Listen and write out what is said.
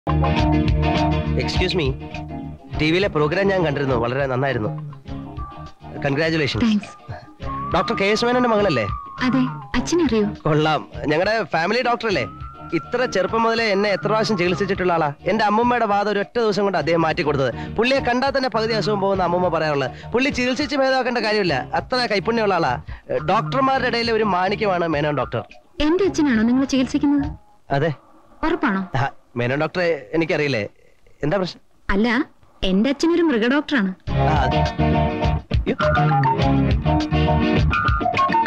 Excuse me T വിയിലെ programme ഞാൻ കണ്ടിരുന്നു വളരെ നന്നായിരുന്നു congratulation thanks doctor K S മേനന്റെ മകളല്ലേ അതെ അച്ഛനറിയോ കൊള്ളാം ഞങ്ങളുടെ ഫാമിലി ഡോക്ടർ അല്ലേ ഇത്ര ചെറുപ്പം മുതലേ എന്നെ എത്ര പ്രാവശ്യം ചികിത്സിച്ചിട്ടുള്ള ആളാ എന്റെ അമ്മൂമ്മയുടെ വാദം ഒരു ഒറ്റ ദിവസം കൊണ്ട് അദ്ദേഹം മാറ്റി കൊടുത്തത് പുള്ളിയെ കണ്ടാൽ തന്നെ പകുതി അസുഖം പോകുന്ന അമ്മൂമ്മ പറയാറുള്ളത് പുള്ളി ചികിത്സിച്ച് ഭേദമാക്കേണ്ട കാര്യമില്ല അത്ര കൈപ്പുണ്യമുള്ള ആളാ ഡോക്ടർമാരുടെ ഇടയിൽ ഒരു മാണിക്യമാണ് മേനോൻ ഡോക്ടർ എന്റെ അച്ഛനാണോ നിങ്ങൾ ചികിത്സിക്കുന്നത് അതെ ഉറപ്പാണോ ആ, മേനോൻ ഡോക്ടറെ എനിക്കറിയില്ലേ എന്താ പ്രശ്നം അല്ല എന്റെ അച്ഛനൊരു മൃഗ ഡോക്ടറാണ് ആ, അത്- അയ്യോ.